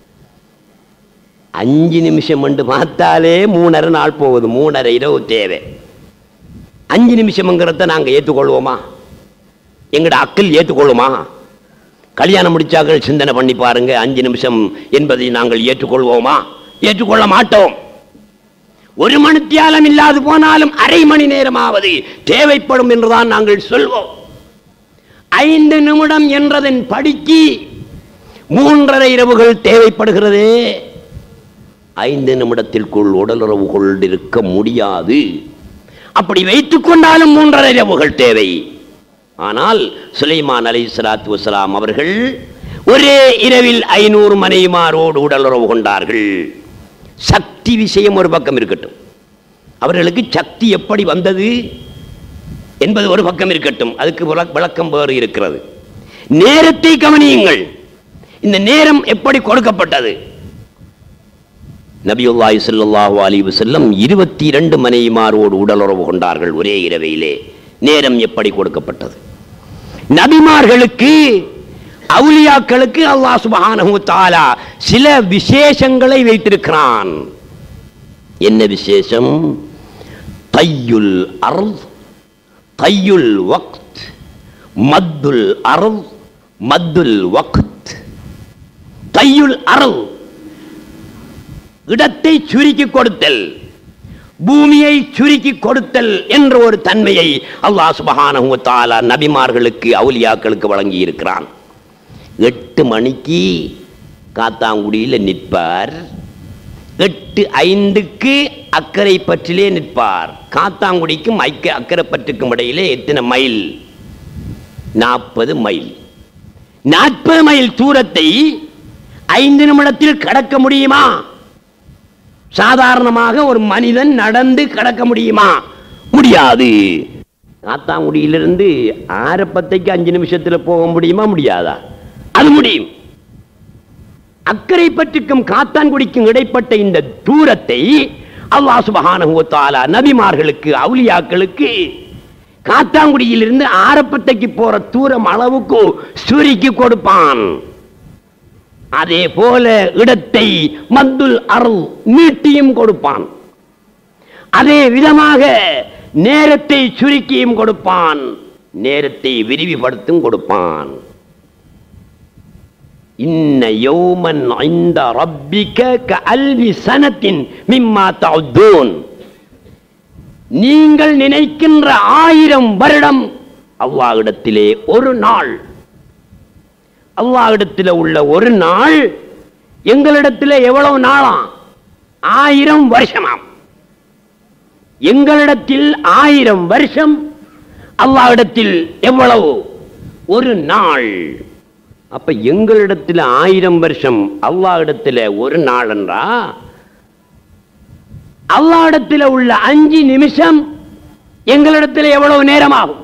அஞ்சு நிமிஷம் என்று பார்த்தாலே மூணரை நாள் போகுது மூணரை இரவு தேவை அஞ்சு நிமிஷம்ங்கிறத நாங்கள் ஏற்றுக்கொள்வோமா எங்கட அக்கல் ஏற்றுக்கொள்ளுமா கல்யாணம் முடிச்சாக்கள் சிந்தனை பண்ணி பாருங்க அஞ்சு நிமிஷம் என்பதை நாங்கள் ஏற்றுக்கொள்வோமா ஏற்றுக்கொள்ள மாட்டோம் ஒரு மணித்தியாலம் இல்லாது போனாலும் அரை மணி நேரமாவது தேவைப்படும் என்றுதான் நாங்கள் சொல்வோம் ஐந்து நிமிடம் என்றதன் படிக்கு மூன்றரை இரவுகள் தேவைப்படுகிறதே ஐந்து நிமிடத்திற்குள் உடலுறவு கொண்டிருக்க முடியாது அப்படி வைத்துக் கொண்டாலும் மூன்றரை இரவுகள் தேவை ஆனால் சுலைமான் அலை சலாத்து வசலாம் அவர்கள் ஒரே இரவில் ஐநூறு மனைவிமாரோடு உடலுறவு கொண்டார்கள் சக்தி விஷயம் ஒரு பக்கம் இருக்கட்டும் அவர்களுக்கு சக்தி எப்படி வந்தது என்பது ஒரு பக்கம் இருக்கட்டும் அதுக்கு விளக்- விளக்கம் வேறு இருக்கிறது நேரத்தை கவனியுங்கள் இந்த நேரம் எப்படி கொடுக்கப்பட்டது நபியுல்லாஹி ஸல்லல்லாஹு அலைஹி வஸல்லம் இருபத்தி இரண்டு மனைவிமாரோடு உடலுறவு கொண்டார்கள் ஒரே இரவையிலே நேரம் எப்படி கொடுக்கப்பட்டது நபிமார்களுக்கு அவுலியாக்களுக்கு அல்லாஹ் சுப்ஹானஹு வ தஆலா சில விசேஷங்களை வைத்திருக்கிறான் என்ன விசேஷம் தையுல் அர்த் தையுல் வக்த் மத்துல் அர்த் மத்துல் வக்த் தையுல் அர்த் இடத்தை சுருக்கி கொடுத்தல் பூமியை சுருக்கி கொடுத்தல் என்ற ஒரு தன்மையை அல்லாஹ் சுபஹானஹு வ தஆலா நபிமார்களுக்கு அவுலியாக்களுக்கு வழங்கி இருக்கிறான் எட்டு மணிக்கு காத்தாங்குடியில் நிற்பார் எட்டு ஐந்துக்கு அக்கறை பற்றிலே நிற்பார் காத்தாங்குடிக்கும் ஐக்க அக்கறை பற்றுக்கும் இடையிலே எத்தனை மைல் நாற்பது மைல் நாற்பது மைல் தூரத்தை ஐந்து நிமிடத்தில் கடக்க முடியுமா சாதாரணமாக ஒரு மனிதன் நடந்து கடக்க முடியுமா முடியாது காத்தாங்குடியிலிருந்து ஆரப்பத்தைக்கு அஞ்சு நிமிஷத்துல போக முடியுமா முடியாதா அது முடியும் அக்கறை பற்றுக்கும் காத்தான்குடிக்கும் இடைப்பட்ட இந்த தூரத்தை அல்லாஹ் சுபஹானஹு வ தஆலா நபிமார்களுக்கு அவுலியாக்களுக்கு காத்தாங்குடியிலிருந்து ஆரப்பத்தைக்கு போற தூரம் அளவுக்கு சுருக்கி கொடுப்பான் அதே போல இடத்தை மத்துல் அருள் நீட்டியும் கொடுப்பான் அதே விதமாக நேரத்தை சுருக்கியும் கொடுப்பான் நேரத்தை விரிவுபடுத்தும் கொடுப்பான் இன்ன யௌமன் ஐந்த ரப்பிக கல்வி சனத்தின் மிம்மா தௌதூன் நீங்கள் நினைக்கின்ற ஆயிரம் வருடம் அல்லாஹ்விடத்திலே ஒரு நாள் அல்லாஹ்விடத்தில் உள்ள ஒரு நாள் எங்களிடத்தில் எவ்வளவு நாளாம் ஆயிரம் வருஷமாம் எங்களிடத்தில் ஆயிரம் வருஷம் அல்லாஹ்விடத்தில் எவ்வளவு ஒரு நாள் அப்ப எங்களிடத்தில் ஆயிரம் வருஷம் அல்லாஹ்விடத்தில் ஒரு நாள் என்றா அல்லாஹ்விடத்தில் உள்ள அஞ்சு நிமிஷம் எங்களிடத்தில் எவ்வளவு நேரமாகும்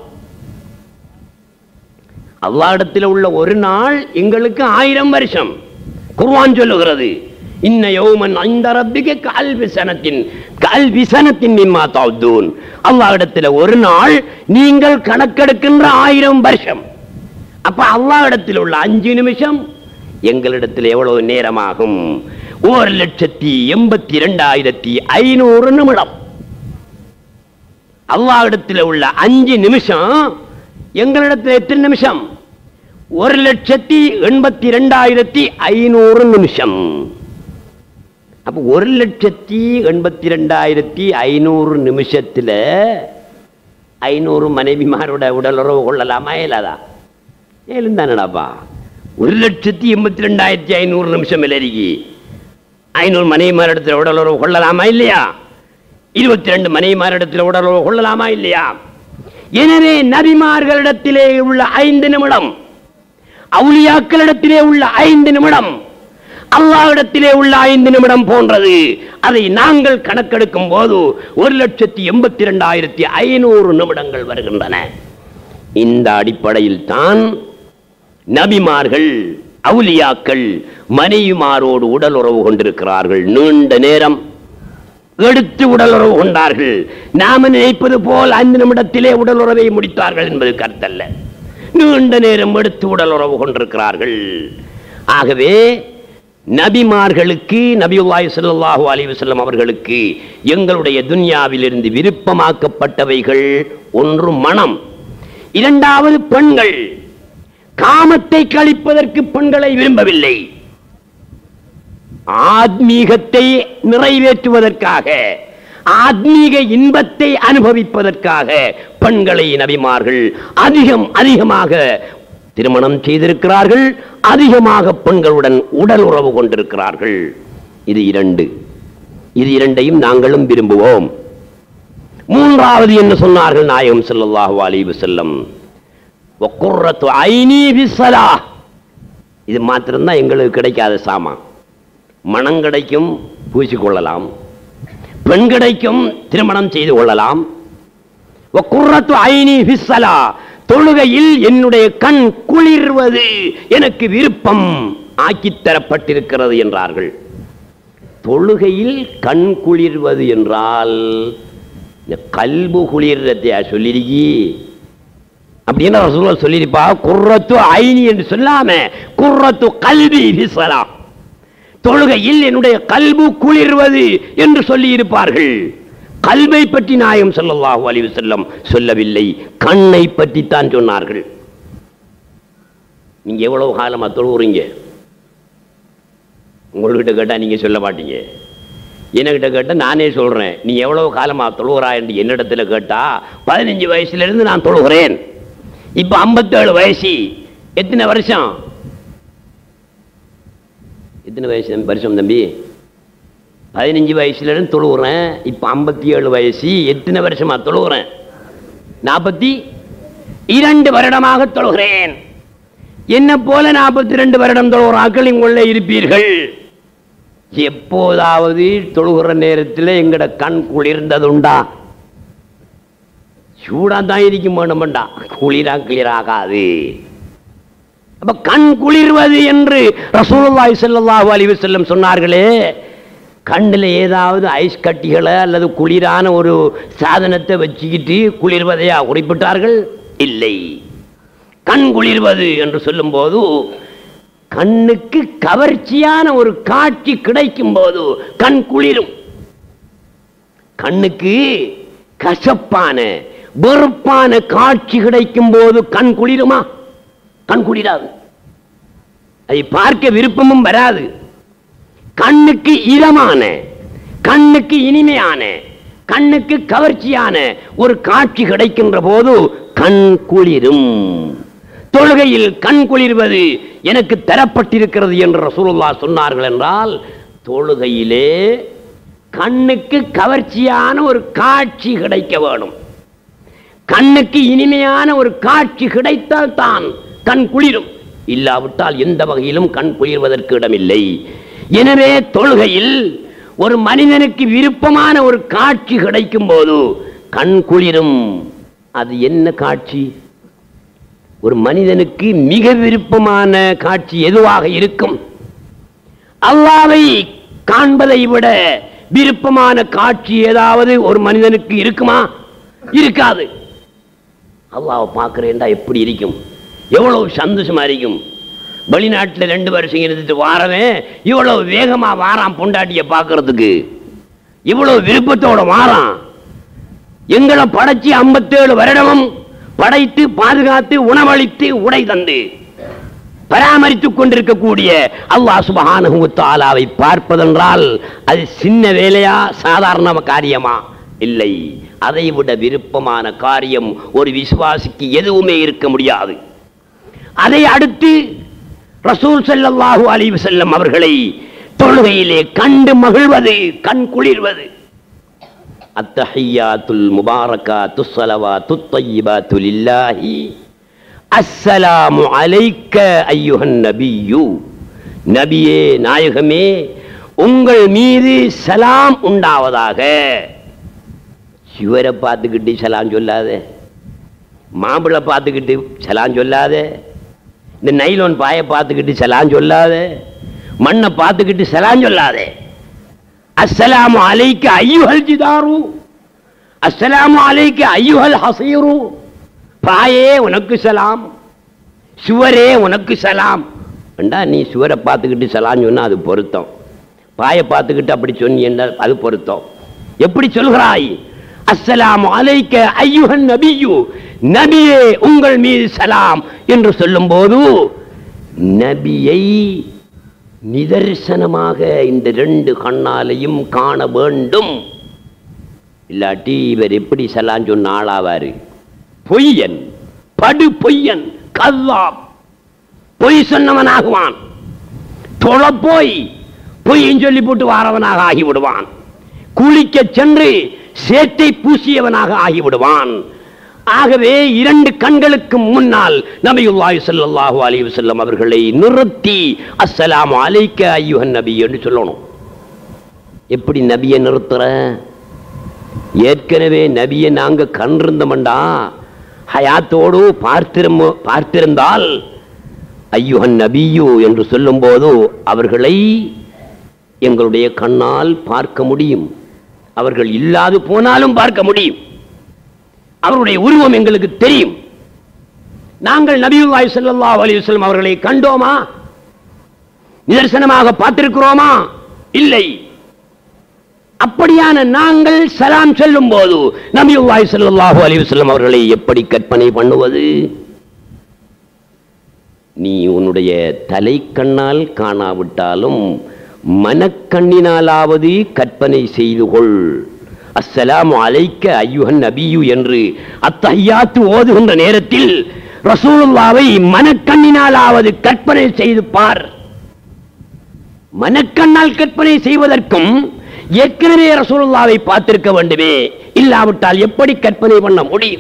அல்லாஹ்விடத்தில் உள்ள ஒரு நாள் எங்களுக்கு ஆயிரம் வருஷம் குர்ஆன் சொல்லுகிறது இன்ன யௌமன் ஐந்த ரப்பிக கல்வி சனத்தின் கல்வி சனத்தின் மிம்மா தௌதூன் அல்லாஹ்விடத்தில் ஒரு நாள் நீங்கள் கணக்கெடுக்கின்ற ஆயிரம் வருஷம் அப்ப அல்லாஹ்விடத்தில் உள்ள அஞ்சு நிமிஷம் எங்களிடத்தில் எவ்வளவு நேரமாகும் ஒரு லட்சத்தி எண்பத்தி இரண்டாயிரத்தி ஐநூறு நிமிடம் அல்லாஹ்விடத்தில் உள்ள அஞ்சு நிமிஷம் எங்களிடத்தில் எத்தனை நிமிஷம் ஒரு லட்சத்தி எண்பத்தி ரெண்டாயிரத்தி ஐநூறு நிமிஷம் அப்ப ஒரு லட்சத்தி எண்பத்தி ரெண்டாயிரத்தி ஐநூறு நிமிஷத்துல ஐநூறு மனைவிமாரோட உடலுறவு கொள்ளலாமா இயலாதா எழுந்தானடாப்பா ஒரு லட்சத்தி எண்பத்தி ரெண்டாயிரத்தி ஐநூறு நிமிஷம் இலரிக்கி ஐநூறு மனைவிமாரிடத்தில் உடலுறவு கொள்ளலாமா இல்லையா இருபத்தி ரெண்டு மனைவிமாரிடத்தில் உடலுறவு கொள்ளலாமா இல்லையா எனவே நபிமார்களிடத்திலே உள்ள ஐந்து நிமிடம் அவுலியாக்களிடத்திலே உள்ள ஐந்து நிமிடம் அல்லாஹ்விடத்திலே உள்ள ஐந்து நிமிடம் போன்றது அதை நாங்கள் கணக்கெடுக்கும் போது ஒரு லட்சத்தி எண்பத்தி ரெண்டாயிரத்தி ஐநூறு நிமிடங்கள் வருகின்றன இந்த அடிப்படையில் தான் நபிமார்கள் அவுலியாக்கள் மனைவிமாரோடு உடல் உறவு கொண்டிருக்கிறார்கள் நீண்ட நேரம் எடுத்து உடலுறவு கொண்டார்கள் நாம நினைப்பது போல் ஐந்து நிமிடத்திலே உடல் உறவை முடித்தார்கள் என்பது கருத்தல்ல நீண்ட நேரம் எடுத்து உடல் உறவு கொண்டிருக்கிறார்கள் ஆகவே நபிமார்களுக்கு நபியுல்லாஹி ஸல்லல்லாஹு அலைஹி வஸல்லம் அவர்களுக்கு எங்களுடைய துன்யாவிலிருந்து விருப்பமாக்கப்பட்டவைகள் ஒன்று மனம் இரண்டாவது பெண்கள் காமத்தை கழிப்பதற்கு பெண்களை விரும்பவில்லை ஆத்மீகத்தை நிறைவேற்றுவதற்காக ஆத்மீக இன்பத்தை அனுபவிப்பதற்காக பெண்களை நபிமார்கள் அதிகம் அதிகமாக திருமணம் செய்திருக்கிறார்கள் அதிகமாக பெண்களுடன் உடல் உறவு கொண்டிருக்கிறார்கள் இது இரண்டு இது இரண்டையும் நாங்களும் விரும்புவோம் மூன்றாவது என்ன சொன்னார்கள் நாயகம் ஸல்லல்லாஹு அலைஹி வஸல்லம் வக்குர்ரத்து ஐனி பிஸ்ஸலாஹ் இது மாத்திரம்தான் எங்களுக்கு கிடைக்காத சாமான் மனம் கிடைக்கும் பூசிக்கொள்ளலாம் பெண் கிடைக்கும் திருமணம் செய்து கொள்ளலாம் குர்ரத்து ஐனி ஃபிஸ்ஸலா தொழுகையில் என்னுடைய கண் குளிர்வது எனக்கு விருப்பம் ஆக்கித் தரப்பட்டிருக்கிறது என்றார்கள் தொழுகையில் கண் குளிர்வது என்றால் இந்த கல்பு குளிர்றதையா சொல்லிருக்கி அப்படின்னு ரசூலுல்லாஹ் சொல்லியிருப்பா குர்ரத்து ஐனி என்று சொல்லாம குர்ரத்து கல்வி ஃபிஸ்ஸலா தொழுகையில் என்னுடைய கல்பு குளிர்வது என்று சொல்லி இருப்பார்கள் கல்வை பற்றி நாயம் ஸல்லல்லாஹு அலைஹி வஸல்லம் சொல்லவில்லை கண்ணை பற்றி தான் சொன்னார்கள் நீங்க எவ்வளவு காலமா தொழுவுறீங்க உங்கள்கிட்ட கேட்டா நீங்க சொல்ல மாட்டீங்க என்கிட்ட கேட்டால் நானே சொல்றேன் நீ எவ்வளவு காலமா தொழுகிறா என்று என்னிடத்துல கேட்டா பதினஞ்சு வயசுல இருந்து நான் தொழுகிறேன் இப்ப ஐம்பத்தேழு வயசு எத்தனை வருஷம் எத்தனை வயசு வருஷம் தம்பி பதினஞ்சு வயசுல இருந்து தொழுகிறேன் இப்ப ஐம்பத்தி ஏழு வயசு எத்தனை வருஷமா தொழுகிறேன் நாற்பத்தி இரண்டு வருடமாக தொழுகிறேன் என்ன போல நாற்பத்தி ரெண்டு வருடம் தொழுகிற ஆக்கள் இங்குள்ள இருப்பீர்கள் எப்போதாவது தொழுகிற நேரத்தில் எங்கட கண் குளிர்ந்ததுண்டா சூடா தான் இருக்கும் வேணுமெண்டா குளிரா கிளிராகாது அப்ப கண் குளிர்வது என்று ரசூலுல்லாஹி ஸல்லல்லாஹு அலைஹி வஸல்லம் சொன்னார்களே கண்ணில் ஏதாவது ஐஸ் கட்டிகளை அல்லது குளிரான ஒரு சாதனத்தை வச்சுக்கிட்டு குளிர்வதையா குறிப்பிட்டார்கள் இல்லை கண் குளிர்வது என்று சொல்லும்போது கண்ணுக்கு கவர்ச்சியான ஒரு காட்சி கிடைக்கும் போது கண் குளிரும் கண்ணுக்கு கசப்பான வெறுப்பான காட்சி கிடைக்கும் போது கண் குளிருமா கண் குளிராது அதை பார்க்க விருப்பமும் வராது கண்ணுக்கு இதமான கண்ணுக்கு இனிமையான கண்ணுக்கு கவர்ச்சியான ஒரு காட்சி கிடைக்கின்ற போது கண் குளிரும் தொழுகையில் கண் குளிர்வது எனக்கு தரப்பட்டிருக்கிறது என்று ரசூலுல்லா சொன்னார்கள் என்றால் தொழுகையிலே கண்ணுக்கு கவர்ச்சியான ஒரு காட்சி கிடைக்க வேணும் கண்ணுக்கு இனிமையான ஒரு காட்சி கிடைத்தால் தான் கண் குளிரும் இல்லாவிட்டால் எந்த வகையிலும் கண் குளிர்வதற்கு இடமில்லை எனவே தொழுகையில் ஒரு மனிதனுக்கு விருப்பமான ஒரு காட்சி கிடைக்கும் போது கண் குளிரும் அது என்ன காட்சி ஒரு மனிதனுக்கு மிக விருப்பமான காட்சி எதுவாக இருக்கும் அல்லாவை காண்பதை விட விருப்பமான காட்சி ஏதாவது ஒரு மனிதனுக்கு இருக்குமா இருக்காது அல்லாவை பார்க்கிறேன்டா எப்படி இருக்கும் எவ்வளவு சந்தோஷமா இருக்கும் வெளிநாட்டில் ரெண்டு வருஷம் இருந்துட்டு வாரவன் இவ்வளவு வேகமா வாரான் பொண்டாட்டிய பார்க்கறதுக்கு இவ்வளவு விருப்பத்தோட வாரான் எங்களை படைச்சி ஐம்பத்தேழு வருடமும் படைத்து பாதுகாத்து உணவளித்து உடை தந்து பராமரித்துக் கொண்டிருக்கக்கூடிய அல்லாஹ் சுபஹானஹு வ தஆலாவை பார்ப்பதென்றால் அது சின்ன வேலையா சாதாரண காரியமா இல்லை அதை விட விருப்பமான காரியம் ஒரு விசுவாசிக்கு எதுவுமே இருக்க முடியாது அதை அடுத்து ரசூல் ஸல்லல்லாஹு அலைஹி வஸல்லம் அவர்களை தொழுகையிலே கண்டு மகிழ்வது கண் குளிர்வது அத்தஹியாத்துல் முபாரகாத்து ஸலவாத்து த்தய்யிபாத்து லில்லாஹி அஸ்ஸலாமு அலைக்க ஐயுஹன் நபியு நபியே நாயகமே உங்கள் மீது சலாம் உண்டாவதாக சிவரை பார்த்துக்கிட்டு சலாம் சொல்லாதே மாம்பிளை பார்த்துக்கிட்டு சலாம் சொல்லாதே இந்த நைலோன் பாயை பார்த்துக்கிட்டு சலாம் சொல்லாதே மண்ணை பார்த்துக்கிட்டு சலாம் சொல்லாதே அஸ்ஸலாமு அலைக்க ஐயுஹல் ஜிதாரு அஸ்ஸலாமு அலைக்க ஐயுஹல் ஹசீரு பாயே உனக்கு சலாம் சுவரே உனக்கு சலாம் வேண்டா நீ சுவரை பார்த்துக்கிட்டு சலாம் சொன்னா அது பொருத்தம் பாயை பார்த்துக்கிட்டு அப்படி சொன்னீங்கன்னா அது பொருத்தம் எப்படி சொல்கிறாய் அஸ்ஸலாமு அலைக்க ஐயுஹன் நபியு நபியே உங்கள் மீது சலாம் என்று சொல்லும்போது நபியை நிதர்சனமாக இந்த ரெண்டு கண்ணாலையும் காண வேண்டும் இல்லாட்டி இவர் எப்படி சலாம் சொன்ன ஆளாவாரு பொய்யன் படு பொய்யன் கல்லாப் பொய் சொன்னவனாகுவான் தொலை போய் பொய்யும் சொல்லி போட்டு வாரவனாக ஆகிவிடுவான் குளிக்க சென்று சேத்தை பூசியவனாக ஆகிவிடுவான் ஆகவே இரண்டு கண்களுக்கு முன்னால் நபியுல்லாஹி ஸல்லல்லாஹு அலைஹி வஸல்லம் அவர்களை நிறுத்தி அஸ்ஸலாமு அலைக்க ஐயுஹன் நபி என்று சொல்லணும் எப்படி நபியை நிறுத்துற ஏற்கனவே நபியை நாங்க கண்டிருந்தோம்டா ஹயாத்தோடு பார்த்திரும் பார்த்திருந்தால் ஐயுஹன் நபியு என்று சொல்லும்போது அவர்களை எங்களுடைய கண்ணால் பார்க்க முடியும் அவர்கள் இல்லாது போனாலும் பார்க்க முடியும் அவருடைய உருவம் எங்களுக்கு தெரியும் நாங்கள் நபியுல்லாஹி ஸல்லல்லாஹு அலைஹி வஸல்லம் அவர்களை கண்டோமா நிதர்சனமாக பார்த்திருக்கிறோமா இல்லை அப்படியான நாங்கள் சலாம் சொல்லும் போது நபியுல்லாஹி ஸல்லல்லாஹு அலைஹி வஸல்லம் அவர்களை எப்படி கற்பனை பண்ணுவது நீ உன்னுடைய தலைக்கண்ணால் காணாவிட்டாலும் மனக்கண்ணினாலாவது கற்பனை கற்பனை செய்து கொள் அஸ்ஸலாமு அலைக்க ஐயுஹன் நபியு என்று அத்தஹியாத்து ஓதுகின்ற நேரத்தில் ரசூலுல்லாவை மனக்கண்ணினாலாவது கற்பனை செய்து பார் மனக்கண்ணால் கற்பனை செய்வதற்கும் ஏற்கனவே ரசூலுல்லாவை பார்த்திருக்க வேண்டுமே இல்லாவிட்டால் எப்படி கற்பனை பண்ண முடியும்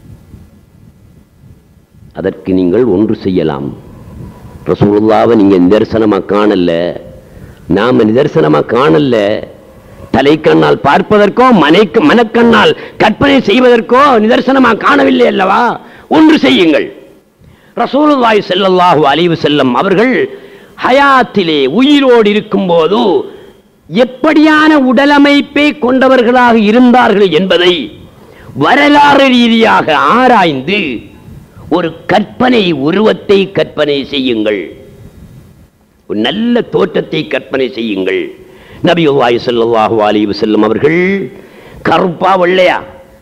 அதற்கு நீங்கள் ஒன்று செய்யலாம் ரசூலுல்லாவை நீங்க நிதர்சனமா காணல நாம நிதர்சனமா காணல தலைக்கண்ணால் பார்ப்பதற்கோ மனைக்கு மனக்கண்ணால் கற்பனை செய்வதற்கோ நிதர்சனமா காணவில்லை அல்லவா ஒன்று செய்யுங்கள் ரசூலுல்லாஹி ஸல்லல்லாஹு அலைஹி வஸல்லம் அவர்கள் ஹயாத்திலே உயிரோடு இருக்கும்போது எப்படியான உடலமைப்பை கொண்டவர்களாக இருந்தார்கள் என்பதை வரலாறு ரீதியாக ஆராய்ந்து ஒரு கற்பனை உருவத்தை கற்பனை செய்யுங்கள் ஒரு நல்ல தோற்றத்தை கற்பனை செய்யுங்கள் நபியுல்லாஹி ஸல்லல்லாஹு அலைஹி வஸல்லம் அவர்கள் கருப்பா வெள்ளையா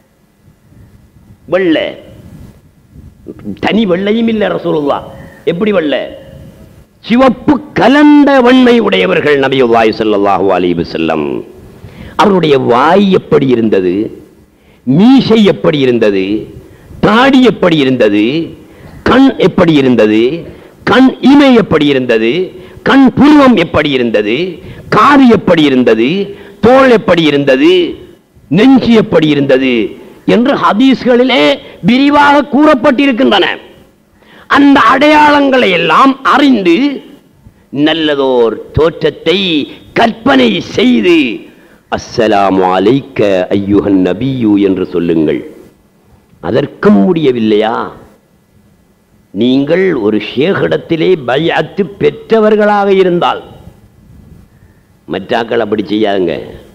வெள்ளை தனி வெள்ளையும் இல்லை ரசூலுல்லா எப்படி வெள்ளை சிவப்பு கலந்த வெண்மை உடையவர்கள் நபியுல்லாஹி ஸல்லல்லாஹு அலைஹி வஸல்லம் அவருடைய வாய் எப்படி இருந்தது மீசை எப்படி இருந்தது தாடி எப்படி இருந்தது கண் எப்படி இருந்தது கண் இமை எப்படி இருந்தது கண் புருவம் எப்படி இருந்தது காது எப்படி இருந்தது தோல் எப்படி இருந்தது நெஞ்சு எப்படி இருந்தது என்று ஹதீஸ்களிலே விரிவாக கூறப்பட்டிருக்கின்றன அந்த அடையாளங்களை எல்லாம் அறிந்து நல்லதோர் தோற்றத்தை கற்பனை செய்து அஸ்ஸலாமு அலைக்க ஐயுஹன் நபியு என்று சொல்லுங்கள் அதற்கும் முடியவில்லையா நீங்கள் ஒரு ஷேகிடத்திலே பைஅத்து பெற்றவர்களாக இருந்தால் மற்றாக்கள் அப்படி செய்யாதுங்க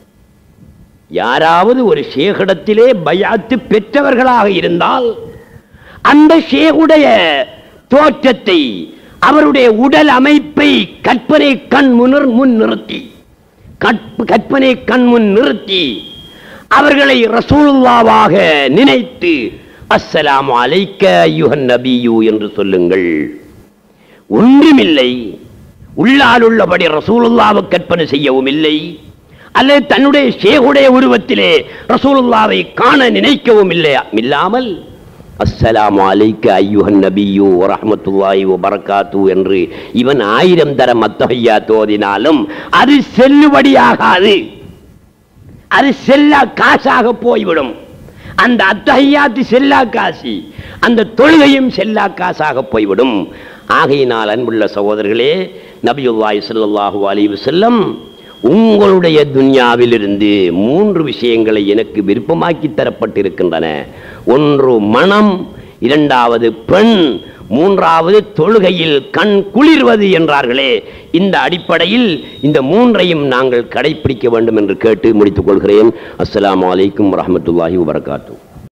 யாராவது ஒரு ஷேகிடத்திலே பைஅத்து பெற்றவர்களாக இருந்தால் அந்த ஷேகுடைய தோற்றத்தை அவருடைய உடல் அமைப்பை கற்பனை கண் முன்னர் முன் நிறுத்தி கற்ப- கற்பனை கண் முன் நிறுத்தி அவர்களை ரசூலுல்லாவாக நினைத்து அஸ்ஸலாமு அலைக்க ஐயுஹன் நபியு என்று சொல்லுங்கள் ஒன்றுமில்லை உள்ளால் உள்ளபடி ரசூலுல்லாவை கற்பனை செய்யவும் இல்லை அல்லது தன்னுடைய ஷேகுடைய உருவத்திலே ரசூலுல்லாவை காண நினைக்கவும் இல்லையா இல்லாமல் அஸ்ஸலாமு அலைக்க ஐயுஹன் நபியு வரஹ்மத்துல்லாஹி வபரகாத்து என்று இவன் ஆயிரம் தரம் அத்தகையா தோதினாலும் அது செல்லுபடியாகாது அது செல்லா காசாக போய்விடும் அந்த அத்தகையாத்து செல்லா காசி அந்த தொழுகையும் செல்லா காசாக போய்விடும் ஆகையினால் அன்புள்ள சகோதரர்களே நபியுல்லாஹி ஸல்லல்லாஹு அலைஹி வஸல்லம் உங்களுடைய துன்யாவிலிருந்து மூன்று விஷயங்களை எனக்கு விருப்பமாக்கி தரப்பட்டிருக்கின்றன ஒன்று மனம் இரண்டாவது பெண் மூன்றாவது தொழுகையில் கண் குளிர்வது என்றார்களே இந்த அடிப்படையில் இந்த மூன்றையும் நாங்கள் கடைப்பிடிக்க வேண்டும் என்று கேட்டு முடித்துக் கொள்கிறேன் அஸ்ஸலாமு அலைக்கும் வரஹ்மத்துல்லாஹி வபரகாத்துஹு